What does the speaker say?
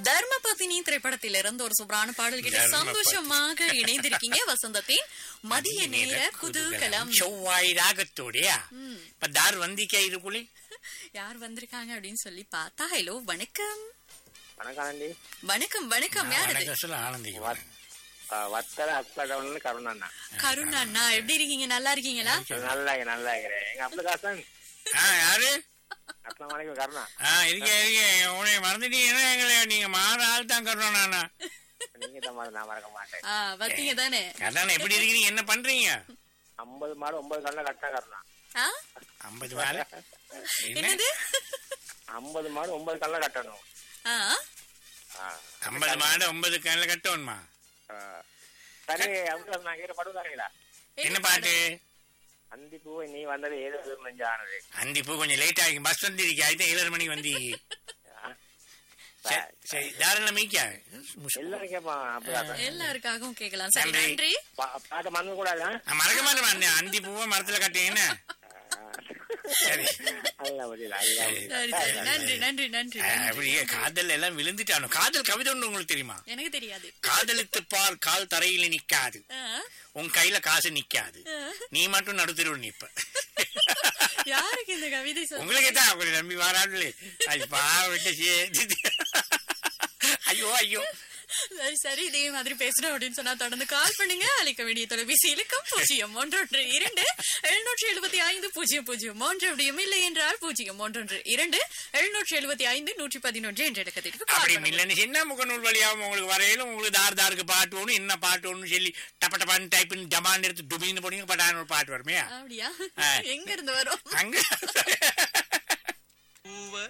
தர்மபத்தினி திரைப்படத்திலிருந்து ஒரு சூப்பரான பாடல் கிட்ட தர்மபத்தினி. சந்தோஷமாக இணைந்திருக்கீங்க வசந்தத்தின் மதிய நேர குதூகலம் செவ்வாய் ராகத்தோடயா இப்ப தார் வந்திக்கா இதுக்குள்ளே யார் வந்திருக்காங்க அப்படின்னு சொல்லி பார்த்தா ஹலோ வணக்கம் வணக்கம் ஆண்டி வணக்கம் வணக்கம் யார் இது வணக்கம் சொல்ல ஆனந்திக்கு வத்- ஆ, வத்தல அஸ்படம்னு கருணண்ணா கருண் அண்ணா எப்படி இருக்கீங்க நல்லா இருக்கீங்களா நல்லா இருக்கு, நல்லா இருக்கிறேன் எங்க அப்துல்காசன் ஆ யாரு அஸ்லாம் வலைக்கும் கருணா ஆ இருக்க இருக்க உன்னை மறந்துட்டீங்கன்னா எங்களை நீங்க மாற ஆள் தான் கருணா நானா நீங்க தான் மாதிரி நான் மறக்க மாட்டேன் ஆ பாத்தீங்க தானே கருணா எப்படி இருக்கிறீங்க என்ன பண்றீங்க ஐம்பது மாடு ஒன்பது கல்ல கட்டினா கருணா ஆ? ஐம்பது மேல என்ன என்னது ஐம்பது மாடு ஒன்பது கல்ல கட்டணும் ஆ ஆ. ஐம்பது மாடு ஒன்பது கல்ல கட்டணுமா ஆ. சரி அப்துல்காசன் நான் கேட்ட படுவாங்களா என்ன பாட்டு அந்தி பூவை நீ வந்தது ஏதோ ஒரு நெஞ்சானது அந்தி பூ கொஞ்சம் லேட் ஆகி பஸ் வந்துருக்கு அதுதான் ஏழரை மணிக்கு வந்து சரி, சரி தாராள மீக்கா எல்லாரும் கேட்பான் அப்துல்காசன் எல்லாருக்காகவும் கேட்கலாம் சரி நன்றி. நன்றி பா- பாட்டு மறந்து கூடாது ஆ? நான் மறக்க மாட்டேன் அந்த அந்தி பூவை மரத்துல கட்டீங்கன்னா சரி. அல்ல பதில் அல்ல பதில். சரி சரி நன்றி நன்றி நன்றி ஆ, நன்றி. அப்படியே காதல் எல்லாம் விழுந்துட்டானு காதல் கவிதை ஒன்று உங்களுக்கு தெரியுமா எனக்கு தெரியாது காதலித்து பார் கால் தரையில நிக்காது ஆ? உன் கையில காசு நிக்காது ஆ? நீ மட்டும் நடுத்தருவில் நிப்ப யாருக்கு இந்த கவிதை சொல்ல உங்களுக்கே தான் உங்களை நம்பி வராங்களே அது பாவட்ட ஐயோ ஐயோ சரி சரி இதே மாதிரி பேசணும் அப்படின்னு சொன்னா தொடர்ந்து கால் பண்ணுங்க அழைக்க வேண்டிய தொலைபேசி இலக்கம் பூஜ்ஜியம் ஒன்றொன்று இரண்டு எழுநூற்றி எழுபத்தி ஐந்து பூஜ்ஜியம் பூஜ்ஜியம் மூன்று அப்படியும் இல்லை என்றால் பூஜ்ஜியம் ஒன்றொன்று இரண்டு எழுநூற்றி எழுபத்தி ஐந்து நூற்றி பதினொன்று என்ற இடத்திற்கு கால் அப்படி பண்ணுங்க. இல்லைன்னு என்ன முகநூல் வழியாவும் உங்களுக்கு வரையிலும் உங்களுக்கு தார் தாருக்கு பாட்டு ஒன்று என்ன பாட்டு ஒன்று சொல்லி டப்ப டப்பான்னு டைப் பண்ணி டமான் எடுத்து டுபின்னு போனீங்க பட்டான ஒரு பாட்டு வருமே அப்படியா ஆ. எங்க இருந்து வரும் அங்க